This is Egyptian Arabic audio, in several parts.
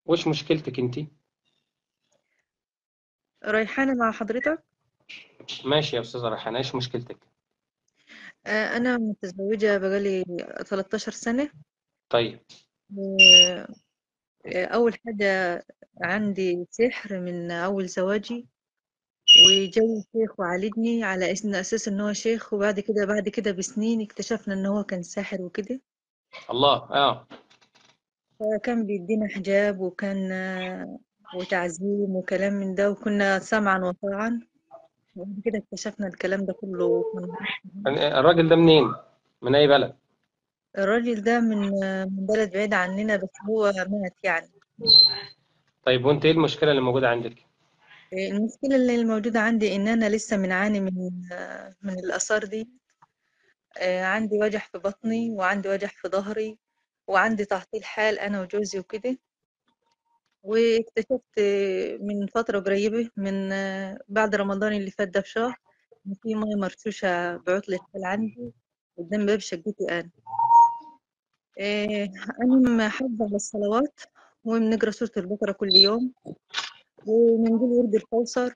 وش مشكلتك انت ريحانة مع حضرتك ماشي يا استاذه ريحانه ايش مشكلتك آه، أنا متزوجة بقالي 13 سنة طيب و- آه، أول حاجة عندي سحر من أول زواجي وجاي شيخ وعالجني على إن أساس إن هو شيخ وبعد كده بعد كده بسنين اكتشفنا إن هو كان ساحر وكده الله اه فكان بيدينا حجاب وكان آه، وتعزيم وكلام من ده وكنا سمعا وطاعا وبعد كده اكتشفنا الكلام ده كله كان الراجل ده منين من اي بلد الراجل ده من من بلد بعيد عننا بس هو مات يعني طيب وانت ايه المشكله اللي موجوده عندك المشكلة اللي الموجودة عندي إن أنا لسه بنعاني من من الآثار دي آه، عندي وجع في بطني وعندي وجع في ظهري وعندي تعطيل حال أنا وجوزي وكده واكتشفت من فترة قريبة من آه، بعد رمضان اللي فات ده بشهر إن في مية مرشوشة بعطلة حال عندي قدام باب شقتي أنا آه، أنا حافظة على الصلوات وبنقرا سورة البقرة كل يوم وبنقول ورد الكوثر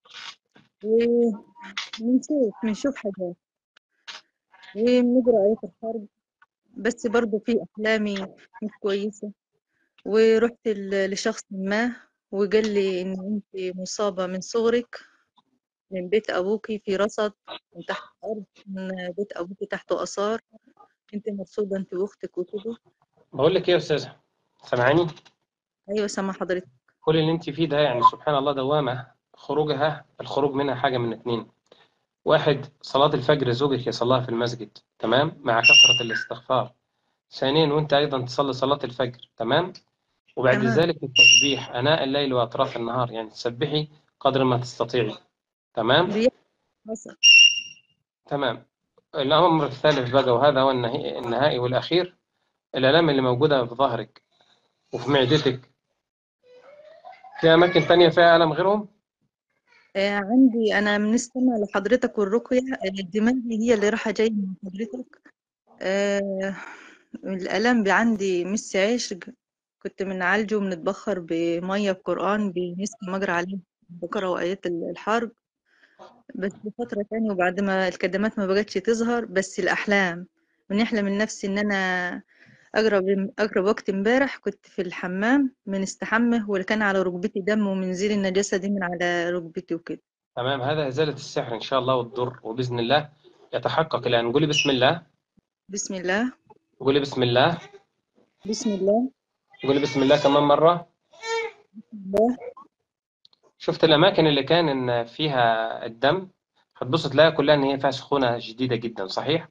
وبنشوف بنشوف حاجات وبنقرا آيات الحرب بس برضو في أحلامي مش كويسة ورحت ل- لشخص ما وقال لي إن أنت مصابة من صغرك من بيت أبوكي في رصد من تحت الأرض من بيت أبوكي تحته آثار أنت مرصودة أنت وأختك وكده بقول لك ايه يا استاذه سامعاني أيوة سامع حضرتك كل اللي انت فيه ده يعني سبحان الله دوامه خروجها الخروج منها حاجه من اتنين واحد صلاه الفجر زوجك يصليها في المسجد تمام مع كثره الاستغفار ثانيا وانت ايضا تصلي صلاه الفجر تمام وبعد تمام ذلك التسبيح اناء الليل واطراف النهار يعني تسبحي قدر ما تستطيعي تمام بيحصل تمام الأمر الثالث بقى وهذا هو النهي- النهائي والأخير الآلام اللي موجودة في ظهرك وفي معدتك في أماكن تانية فيها ألم غيرهم؟ آه، عندي أنا بنستمع لحضرتك والرقية آه، دماغي هي اللي رايحة جاية من حضرتك آه، الآلام بي- عندي مس عشق كنت بنعالجه وبنتبخر بمية بقرآن بنسقي مجرى عليه بقرة وآيات ال- الحرب بس لفترة تانية وبعد ما الكدمات ما بقتش تظهر بس الأحلام بنحلم من نفسي إن أنا أقرب أقرب وقت امبارح كنت في الحمام بنستحمى واللي كان على ركبتي دم ومنزل النجاسة دي من على ركبتي وكده تمام هذا إزالة السحر إن شاء الله والضر وبإذن الله يتحقق الآن قولي بسم الله بسم الله قولي بسم الله بسم الله قولي بسم الله كمان مرة الله شفت الأماكن اللي كان إن فيها الدم هتبص تلاقي كلها إن هي فيها سخونة شديدة جدا صحيح؟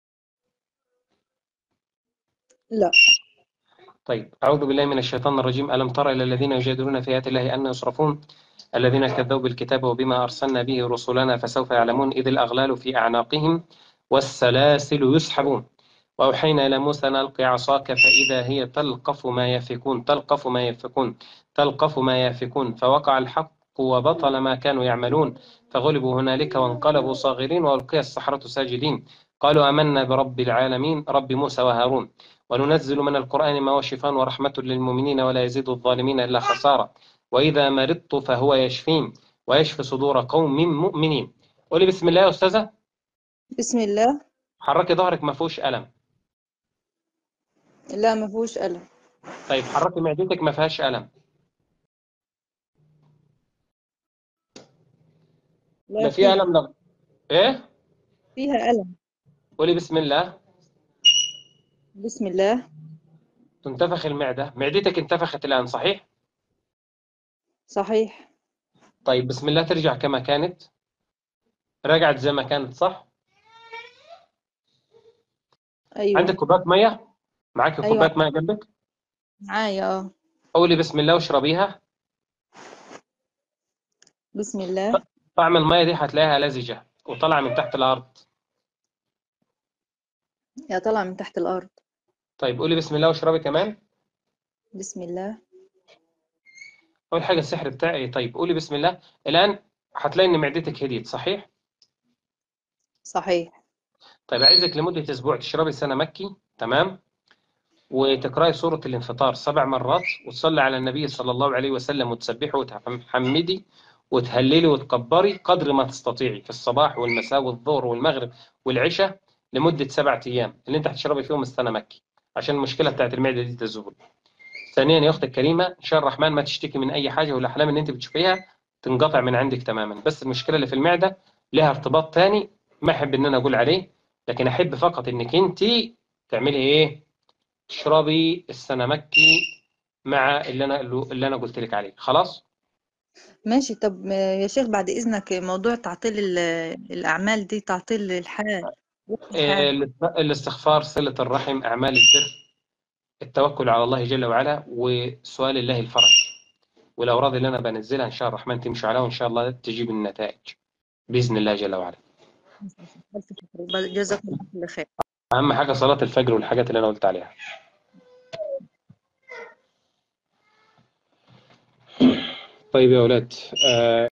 لا طيب أعوذ بالله من الشيطان الرجيم ألم تر إلى الذين يجادلون في آيات الله أن يصرفون الذين كذبوا بالكتاب وبما أرسلنا به رسلنا فسوف يعلمون إذ الأغلال في أعناقهم والسلاسل يسحبون وأوحينا إلى موسى أن ألقي عصاك فإذا هي تلقف ما يفكون تلقف ما يفكون تلقف ما يفكون فوقع الحق وبطل ما كانوا يعملون فغلبوا هنالك وانقلبوا صاغرين وألقي السحرة ساجدين قالوا آمنا برب العالمين رب موسى وهارون وننزل من القرآن ما هو شفاء ورحمة للمؤمنين ولا يزيد الظالمين إلا خسارة وإذا مرضت فهو يشفين ويشفي صدور قوم مؤمنين قولي بسم الله يا أستاذة بسم الله حركي ظهرك ما فيهوش ألم لا ما فيهوش ألم طيب حركي معدتك ما فيهاش ألم لا لا في فيها ألم لا إيه فيها ألم قولي بسم الله بسم الله تنتفخ المعدة معدتك انتفخت الآن صحيح صحيح طيب بسم الله ترجع كما كانت رجعت زي ما كانت صح أيوة عندك كوباية مية معاك أيوة كوباية مية جنبك معايا اه قولي بسم الله واشربيها بسم الله طعم المية دي هتلاقيها لزجة وطالعة من تحت الأرض يا طالعة من تحت الأرض طيب قولي بسم الله واشربي كمان بسم الله أول حاجة السحر بتاعي طيب قولي بسم الله الآن هتلاقي إن معدتك هديت صحيح صحيح طيب عايزك لمدة أسبوع تشربي سنة مكي تمام وتقرأي سورة الانفطار سبع مرات وتصلي على النبي صلى الله عليه وسلم وتسبحي وتحمدي وتهللي وتكبري قدر ما تستطيعي في الصباح والمساء والظهر والمغرب والعشاء لمدة سبعة أيام اللي أنت هتشربي فيهم السنة مكي عشان المشكلة بتاعت المعدة دي تزول ثانيا يا أختي الكريمة إن شاء الرحمن ما تشتكي من أي حاجة والأحلام اللي أنت بتشوفيها تنقطع من عندك تماما بس المشكلة اللي في المعدة لها ارتباط تاني ما أحب إن أنا أقول عليه لكن أحب فقط إنك أنت تعملي إيه تشربي السنة مكي مع اللي أنا اللي أنا قلت لك عليه خلاص ماشي طب يا شيخ بعد إذنك موضوع تعطيل ال- الأعمال دي تعطيل الحال وقت إيه، الحال الاستغفار صلة الرحم أعمال البر التوكل على الله جل وعلا وسؤال الله الفرج والأوراد اللي أنا بنزلها إن شاء الله الرحمن تمشي عليها وإن شاء الله تجيب النتائج بإذن الله جل وعلا ألف شكر جزاكم الله كل خير أهم حاجة صلاة الفجر والحاجات اللي أنا قلت عليها طيب يا أولاد آه